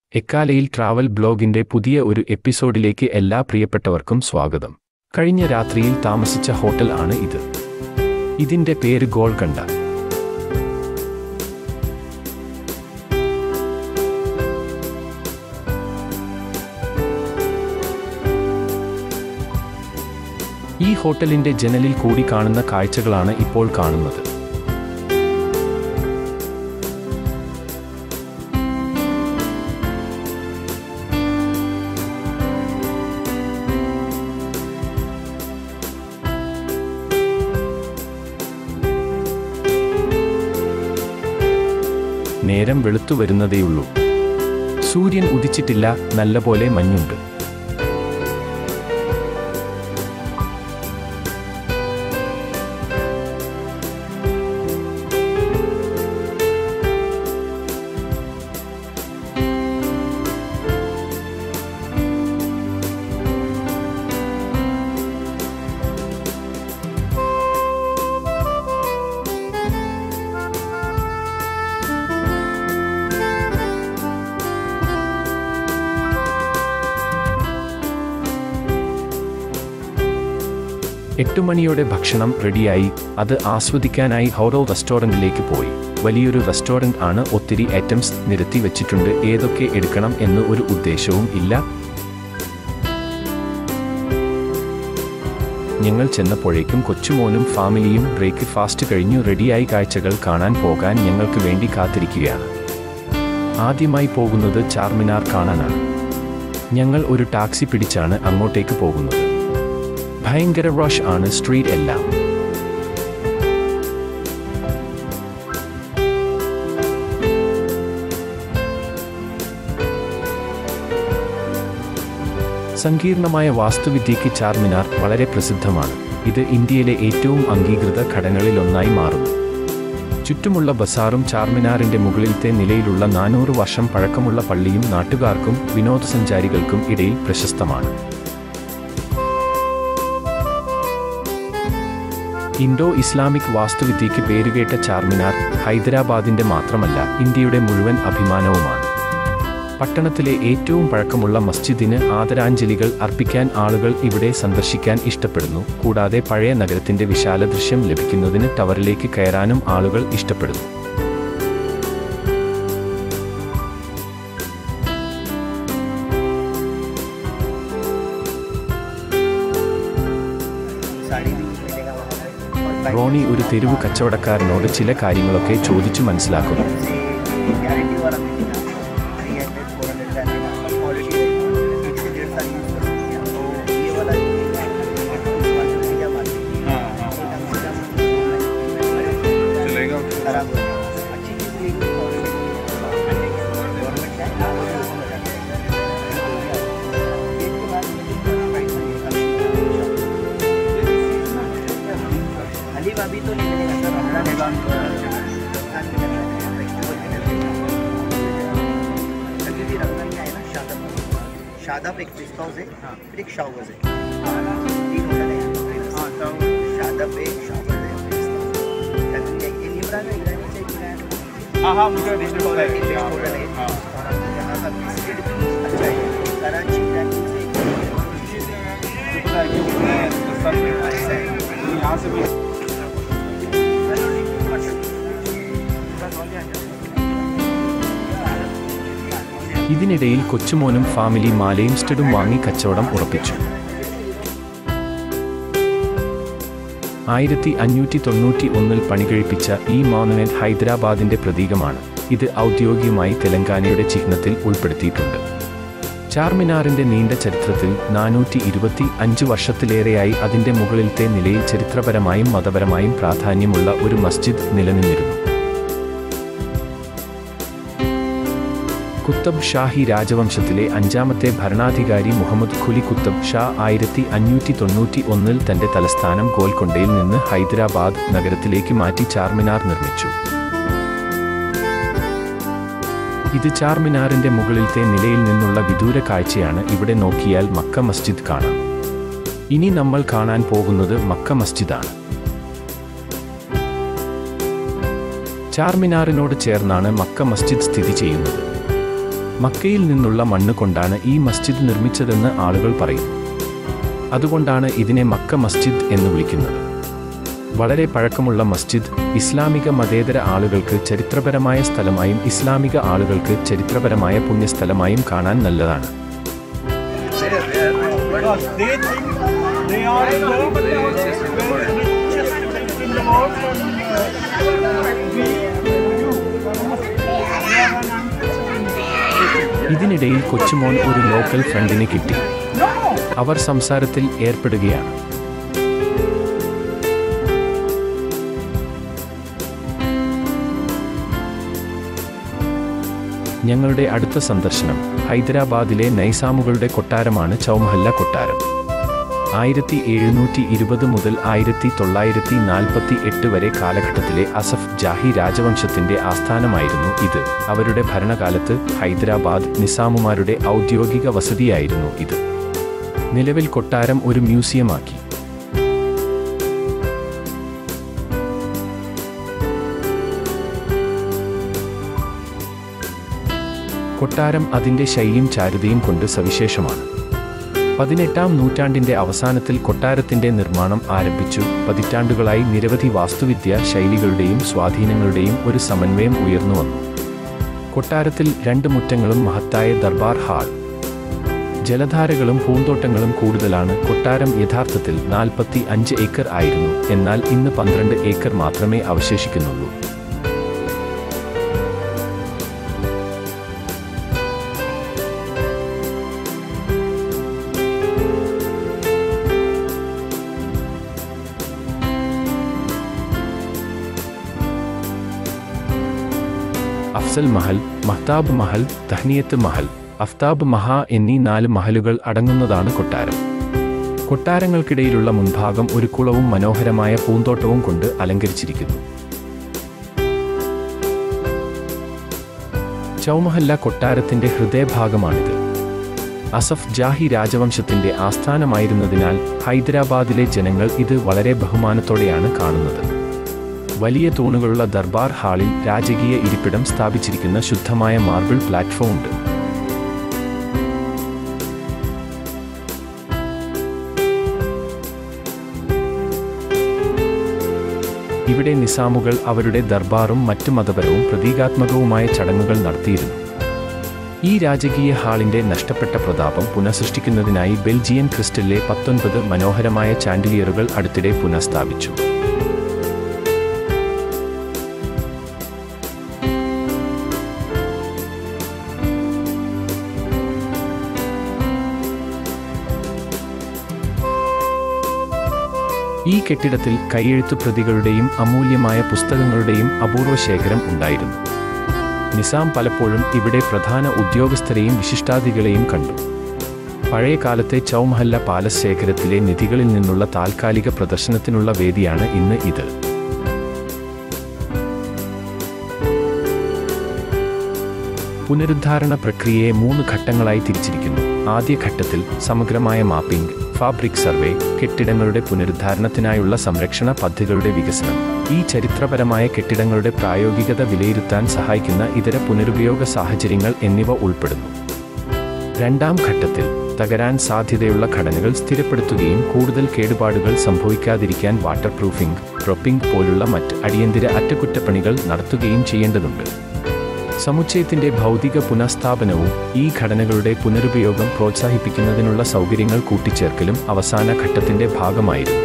എക്കാലയിൽ travel ബ്ലോഗിന്റെ പുതിയ ഒരു എപ്പിസോഡിലേക്ക് എല്ലാ പ്രിയപ്പെട്ടവർക്കും സ്വാഗതം കഴിഞ്ഞ രാത്രിയിൽ താമസിച്ച ഹോട്ടൽ ആണ് ഇത് ഇതിന്റെ പേര് ഗോൾക്കണ്ട ഈ ഹോട്ടലിന്റെ ജനലിൽ കൂടി കാണുന്ന കാഴ്ചകളാണ് ഇപ്പോൾ കാണുന്നത് നേരം വെളുത്തു വരുന്നതേയുള്ളൂ സൂര്യൻ ഉദിച്ചിട്ടില്ല നല്ലപോലെ മഞ്ഞുണ്ട് എട്ടു മണിയോടെ ഭക്ഷണം റെഡിയായി അത് ആസ്വദിക്കാനായി ഹോറോ റെസ്റ്റോറൻറ്റിലേക്ക് പോയി വലിയൊരു റെസ്റ്റോറൻറ്റ് ആണ് ഒത്തിരി ഐറ്റംസ് നിരത്തി വെച്ചിട്ടുണ്ട് ഏതൊക്കെ എടുക്കണം എന്ന് ഒരു ഉദ്ദേശവും ഇല്ല ഞങ്ങൾ ചെന്നപ്പോഴേക്കും കൊച്ചുമോനും ഫാമിലിയും ബ്രേക്ക് ഫാസ്റ്റ് കഴിഞ്ഞു റെഡിയായി കാഴ്ചകൾ കാണാൻ പോകാൻ ഞങ്ങൾക്ക് വേണ്ടി കാത്തിരിക്കുകയാണ് ആദ്യമായി പോകുന്നത് ചാർമിനാർ കാണാനാണ് ഞങ്ങൾ ഒരു ടാക്സി പിടിച്ചാണ് അങ്ങോട്ടേക്ക് പോകുന്നത് ഭയങ്കര റഷ് ആണ് സ്ട്രീറ്റ് എല്ലാം സങ്കീർണമായ വാസ്തുവിദ്യയ്ക്ക് ചാർമിനാർ വളരെ പ്രസിദ്ധമാണ് ഇത് ഇന്ത്യയിലെ ഏറ്റവും അംഗീകൃത ഘടനകളിലൊന്നായി മാറുന്നു ചുറ്റുമുള്ള ബസാറും ചാർമിനാറിന്റെ മുകളിലത്തെ നിലയിലുള്ള നാനൂറ് വർഷം പഴക്കമുള്ള പള്ളിയും നാട്ടുകാർക്കും വിനോദസഞ്ചാരികൾക്കും ഇടയിൽ പ്രശസ്തമാണ് ഇൻഡോ ഇസ്ലാമിക് വാസ്തുവിദ്യയ്ക്ക് പേരുകേട്ട ചാർമിനാർ ഹൈദരാബാദിന്റെ മാത്രമല്ല ഇന്ത്യയുടെ മുഴുവൻ അഭിമാനവുമാണ് പട്ടണത്തിലെ ഏറ്റവും പഴക്കമുള്ള മസ്ജിദിന് ആദരാഞ്ജലികൾ അർപ്പിക്കാൻ ആളുകൾ ഇവിടെ സന്ദർശിക്കാൻ ഇഷ്ടപ്പെടുന്നു കൂടാതെ പഴയ നഗരത്തിന്റെ വിശാല ദൃശ്യം ലഭിക്കുന്നതിന് ടവറിലേക്ക് കയറാനും ആളുകൾ ഇഷ്ടപ്പെടുന്നു साड़ी भी मिलेगा वहाँ पे और बाइक റോണി ഒരു തെരുവ് കച്ചവടക്കാരനോട് ചില കാര്യങ്ങളൊക്കെ ചോദിച്ചു മനസ്സിലാക്കുന്നു से गारंटी वाला मिलेगा थ्री हंड्रेड फोर हंड्रेड का रहेगा क्वालिटी रहेगा एक से डेढ़ साल यूज़ कर सकते हैं तो ये वाला मिलेगा इस वाला जो भैया मार्केट चलेगा खराब हो जाएगा अच्छी चीज़ लेंगे क्वालिटी गवर्नमेंट का है एक के बाद हलीम अभी तो नहीं मिलेगा सर रमजान अभी भी रमजान में आए ना शादब शादब एक गेस्ट हाउस है फिर एक शावर्स है तीन होटल है यहाँ पे। शादब है शावर्स है गेस्ट हाउस है। ये इमरान है इमरान से इमरान हाँ हाँ मुझे डिस्ट्रिक्ट क्वालिटी है बेस्ट होटल है हाँ और आपको यहाँ का बिस्किट भी अच्छा है कराची ब्रांड से पता है कि उसमें सस्ता में अच्छा है यहाँ से भी ഇതിനിടയിൽ കൊച്ചുമോനും ഫാമിലി മാലയും സ്റ്റഡും വാങ്ങി കച്ചവടം ഉറപ്പിച്ചു ആയിരത്തി അഞ്ഞൂറ്റി തൊണ്ണൂറ്റി ഒന്നിൽ പണികഴിപ്പിച്ച ഈ മോണുമെന്റ് ഹൈദരാബാദിന്റെ പ്രതീകമാണ് ഇത് ഔദ്യോഗികമായി തെലങ്കാനയുടെ ചിഹ്നത്തിൽ ഉൾപ്പെടുത്തിയിട്ടുണ്ട് ചാർമിനാറിന്റെ നീണ്ട ചരിത്രത്തിൽ നാനൂറ്റി ഇരുപത്തി അഞ്ച് വർഷത്തിലേറെയായി അതിന്റെ മുകളിലത്തെ നിലയിൽ ചരിത്രപരമായും മതപരമായും പ്രാധാന്യമുള്ള ഒരു മസ്ജിദ് നിലനിന്നിരുന്നു കുത്തബ് ഷാഹി രാജവംശത്തിലെ അഞ്ചാമത്തെ ഭരണാധികാരി മുഹമ്മദ് ഖുലി കുത്തബ് ഷാ ആയിരത്തി അഞ്ഞൂറ്റി തൊണ്ണൂറ്റി ഒന്നിൽ തന്റെ തലസ്ഥാനം ഗോൽക്കൊണ്ടയിൽ നിന്ന് ഹൈദരാബാദ് നഗരത്തിലേക്ക് മാറ്റി ചാർമിനാർ നിർമ്മിച്ചു ഇത് ചാർമിനാറിന്റെ മുകളിലത്തെ നിലയിൽ നിന്നുള്ള വിദൂര കാഴ്ചയാണ് ഇവിടെ നോക്കിയാൽ മക്ക മസ്ജിദ് കാണാം ഇനി നമ്മൾ കാണാൻ പോകുന്നത് മക്ക മസ്ജിദാണ് ചാർമിനാറിനോട് ചേർന്നാണ് മക്ക മസ്ജിദ് സ്ഥിതി ചെയ്യുന്നത് മക്കയിൽ നിന്നുള്ള മണ്ണ് കൊണ്ടാണ് ഈ മസ്ജിദ് നിർമ്മിച്ചതെന്ന് ആളുകൾ പറയുന്നു അതുകൊണ്ടാണ് ഇതിനെ മക്ക മസ്ജിദ് എന്ന് വിളിക്കുന്നത് വളരെ പഴക്കമുള്ള മസ്ജിദ് ഇസ്ലാമിക മതേതര ആളുകൾക്ക് ചരിത്രപരമായ സ്ഥലമായും ഇസ്ലാമിക ആളുകൾക്ക് ചരിത്രപരമായ പുണ്യസ്ഥലമായും കാണാൻ നല്ലതാണ് Because they think they are the richest people in the world. We, you, they are an ഇതിനിടയിൽ കൊച്ചുമോൻ ഒരു ലോക്കൽ ഫ്രണ്ടിനെ കിട്ടി അവർ സംസാരത്തിൽ ഏർപ്പെടുകയാണ് ഞങ്ങളുടെ അടുത്ത സന്ദർശനം ഹൈദരാബാദിലെ നൈസാമുകളുടെ കൊട്ടാരമാണ് ചൗമഹല്ല കൊട്ടാരം ആയിരത്തി എഴുന്നൂറ്റി ഇരുപത് മുതൽ ആയിരത്തി തൊള്ളായിരത്തി നാൽപ്പത്തി എട്ട് വരെ കാലഘട്ടത്തിലെ അസഫ് ജാഹി രാജവംശത്തിന്റെ ആസ്ഥാനമായിരുന്നു ഇത് അവരുടെ ഭരണകാലത്ത് ഹൈദരാബാദ് നിസാമുമാരുടെ ഔദ്യോഗിക വസതിയായിരുന്നു ഇത് നിലവിൽ കൊട്ടാരം ഒരു മ്യൂസിയമാക്കി കൊട്ടാരം അതിന്റെ ശൈലിയും ചാരുതയും കൊണ്ട് സവിശേഷമാണ് പതിനെട്ടാം നൂറ്റാണ്ടിന്റെ അവസാനത്തിൽ കൊട്ടാരത്തിന്റെ നിർമ്മാണം ആരംഭിച്ചു പതിറ്റാണ്ടുകളായി നിരവധി വാസ്തുവിദ്യ ശൈലികളുടെയും സ്വാധീനങ്ങളുടെയും ഒരു സമന്വയം ഉയർന്നു വന്നു കൊട്ടാരത്തിൽ രണ്ട് മുറ്റങ്ങളും മഹത്തായ ദർബാർ ഹാൾ ജലധാരകളും പൂന്തോട്ടങ്ങളും കൂടുതലാണ് കൊട്ടാരം യഥാർത്ഥത്തിൽ നാൽപ്പത്തി അഞ്ച് ഏക്കർ ആയിരുന്നു എന്നാൽ ഇന്ന് പന്ത്രണ്ട് ഏക്കർ മാത്രമേ അവശേഷിക്കുന്നുള്ളൂ അഫ്സൽ മഹൽ മഹ്താബ് മഹൽ തഹ്നിയത്ത് മഹൽ അഫ്താബ് മഹ എന്നീ നാല് മഹലുകൾ അടങ്ങുന്നതാണ് കൊട്ടാരം കൊട്ടാരങ്ങൾക്കിടയിലുള്ള മുൻഭാഗം ഒരു കുളവും മനോഹരമായ പൂന്തോട്ടവും കൊണ്ട് അലങ്കരിച്ചിരിക്കുന്നു ചൗമഹല്ല കൊട്ടാരത്തിന്റെ ഹൃദയഭാഗമാണിത് അസഫ് ജാഹി രാജവംശത്തിന്റെ ആസ്ഥാനമായിരുന്നതിനാൽ ഹൈദരാബാദിലെ ജനങ്ങൾ ഇത് വളരെ ബഹുമാനത്തോടെയാണ് കാണുന്നത് വലിയ തൂണുകളുള്ള ദർബാർ ഹാളിൽ രാജകീയ ഇരിപ്പിടം സ്ഥാപിച്ചിരിക്കുന്ന ശുദ്ധമായ മാർബിൾ പ്ലാറ്റ്ഫോം ഉണ്ട് ഇവിടെ നിസാമുകൾ അവരുടെ ദർബാറും മറ്റു മതപരവും പ്രതീകാത്മകവുമായ ചടങ്ങുകൾ നടത്തിയിരുന്നു ഈ രാജകീയ ഹാളിന്റെ നഷ്ടപ്പെട്ട പ്രതാപം പുനഃസൃഷ്ടിക്കുന്നതിനായി ബെൽജിയൻ ക്രിസ്റ്റലിലെ പത്തൊൻപത് മനോഹരമായ ചാൻഡിലിയറുകൾ അടുത്തിടെ പുനഃസ്ഥാപിച്ചു ഈ കെട്ടിടത്തിൽ കൈയെഴുത്തു പ്രതികളുടെയും അമൂല്യമായ പുസ്തകങ്ങളുടെയും അപൂർവ ശേഖരം ഉണ്ടായിരുന്നു നിസാം പലപ്പോഴും ഇവിടെ പ്രധാന ഉദ്യോഗസ്ഥരെയും വിശിഷ്ടാതികളെയും കണ്ടു പഴയ കാലത്തെ ചൗമഹല്ല പാലസ് ശേഖരത്തിലെ നിധികളിൽ നിന്നുള്ള താൽക്കാലിക പ്രദർശനത്തിനുള്ള വേദിയാണ് ഇന്ന് ഇത് പുനരുദ്ധാരണ പ്രക്രിയയെ മൂന്ന് ഘട്ടങ്ങളായി തിരിച്ചിരിക്കുന്നു ആദ്യ ഘട്ടത്തിൽ സമഗ്രമായ മാപ്പിംഗ് ഫാബ്രിക് സർവേ കെട്ടിടങ്ങളുടെ പുനരുദ്ധാരണത്തിനായുള്ള സംരക്ഷണ പദ്ധതികളുടെ വികസനം ഈ ചരിത്രപരമായ കെട്ടിടങ്ങളുടെ പ്രായോഗികത വിലയിരുത്താൻ സഹായിക്കുന്ന ഇതര പുനരുപയോഗ സാഹചര്യങ്ങൾ എന്നിവ ഉൾപ്പെടുന്നു രണ്ടാം ഘട്ടത്തിൽ തകരാൻ സാധ്യതയുള്ള ഘടനകൾ സ്ഥിരപ്പെടുത്തുകയും കൂടുതൽ കേടുപാടുകൾ സംഭവിക്കാതിരിക്കാൻ വാട്ടർ പ്രൂഫിംഗ് പ്രൊപ്പിംഗ് പോലുള്ള മറ്റ് അടിയന്തര അറ്റകുറ്റപ്പണികൾ നടത്തുകയും ചെയ്യേണ്ടതുണ്ട് സമുച്ചയത്തിന്റെ ഭൗതിക പുനഃസ്ഥാപനവും ഈ ഘടനകളുടെ പുനരുപയോഗം പ്രോത്സാഹിപ്പിക്കുന്നതിനുള്ള സൗകര്യങ്ങൾ കൂട്ടിച്ചേർക്കലും അവസാന ഘട്ടത്തിന്റെ ഭാഗമായിരുന്നു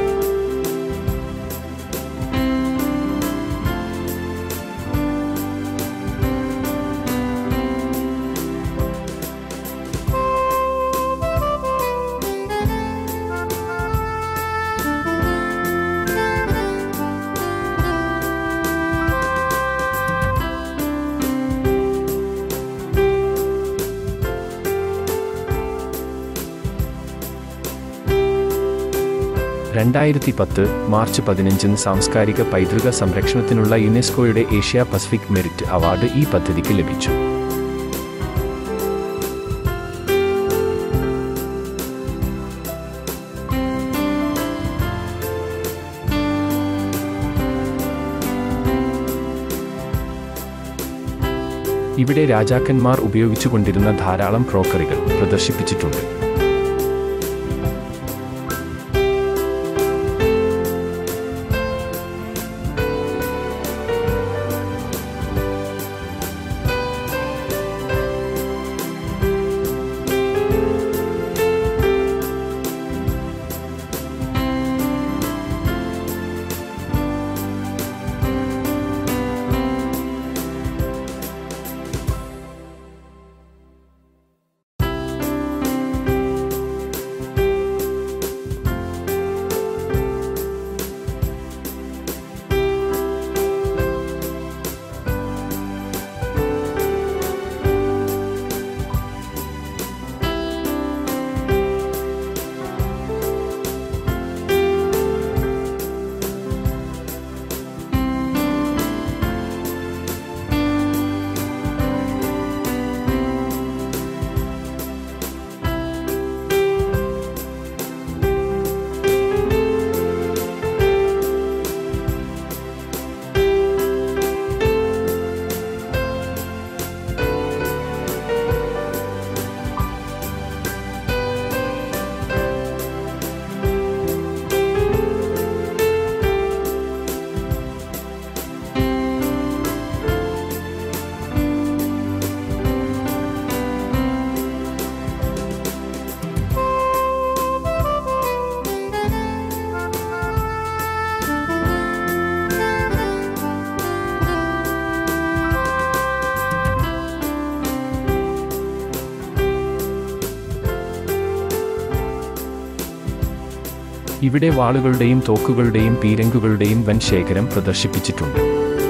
രണ്ടായിരത്തി പത്ത് മാർച്ച് പതിനഞ്ചിന് സാംസ്കാരിക പൈതൃക സംരക്ഷണത്തിനുള്ള യുനെസ്കോയുടെ ഏഷ്യ പസഫിക് മെറിറ്റ് അവാർഡ് ഈ പദ്ധതിക്ക് ലഭിച്ചു ഇവിടെ രാജാക്കന്മാർ ഉപയോഗിച്ചുകൊണ്ടിരുന്ന ധാരാളം ക്രോക്കറികൾ പ്രദർശിപ്പിച്ചിട്ടുണ്ട് ഇവിടെ വാളുകളുടെയും തോക്കുകളുടെയും പീരങ്കുകളുടെയും വൻ ശേഖരം പ്രദർശിപ്പിച്ചിട്ടുണ്ട്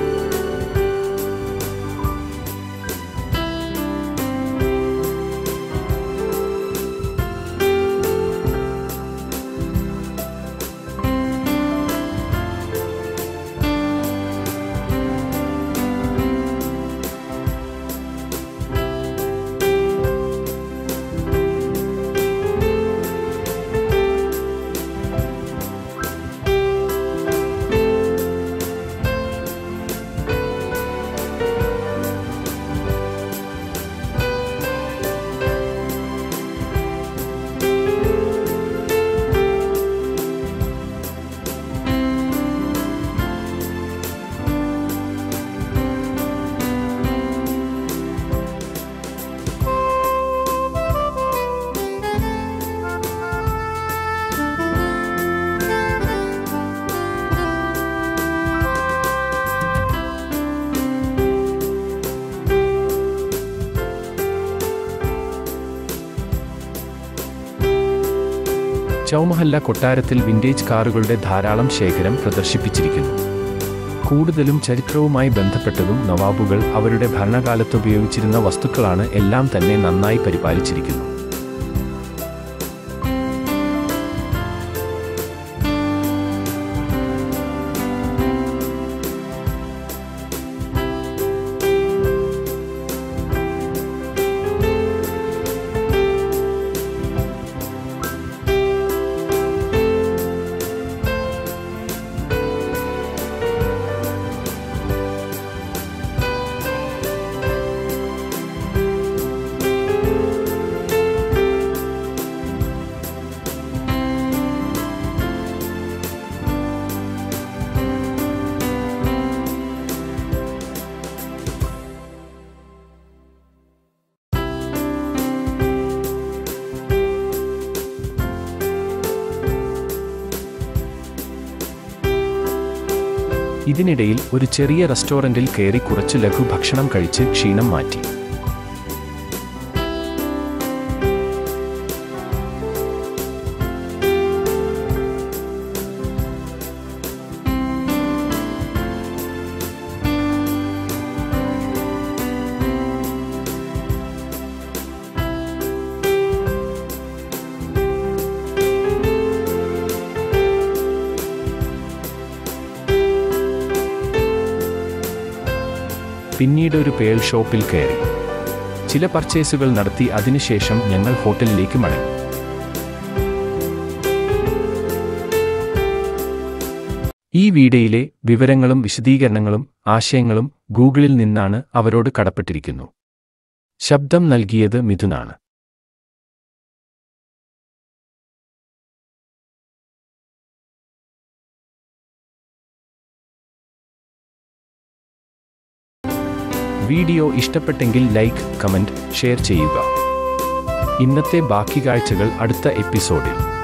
ചൗമഹല്ല കൊട്ടാരത്തിൽ വിന്റേജ് കാറുകളുടെ ധാരാളം ശേഖരം പ്രദർശിപ്പിച്ചിരിക്കുന്നു കൂടുതലും ചരിത്രവുമായി ബന്ധപ്പെട്ടതും നവാബുകൾ അവരുടെ ഭരണകാലത്ത് ഉപയോഗിച്ചിരുന്ന വസ്തുക്കളാണ് എല്ലാം തന്നെ നന്നായി പരിപാലിച്ചിരിക്കുന്നു ഇതിനിടയിൽ ഒരു ചെറിയ റെസ്റ്റോറന്റിൽ കയറി കുറച്ച് ലഘു ഭക്ഷണം കഴിച്ച് ക്ഷീണം മാറ്റി പിന്നീട് ഒരു പേൾ ഷോപ്പിൽ കയറി ചില പർച്ചേസുകൾ നടത്തി അതിനുശേഷം ഞങ്ങൾ ഹോട്ടലിലേക്ക് മടങ്ങി ഈ വീഡിയോയിലെ വിവരങ്ങളും വിശദീകരണങ്ങളും ആശയങ്ങളും ഗൂഗിളിൽ നിന്നാണ് അവരോട് കടപ്പെട്ടിരിക്കുന്നു ശബ്ദം നൽകിയത് മിഥുനാണ് വീഡിയോ ഇഷ്ടപ്പെട്ടെങ്കിൽ ലൈക്ക് കമന്റ് ഷെയർ ചെയ്യുക ഇന്നത്തെ ബാക്കി കാഴ്ചകൾ അടുത്ത എപ്പിസോഡിൽ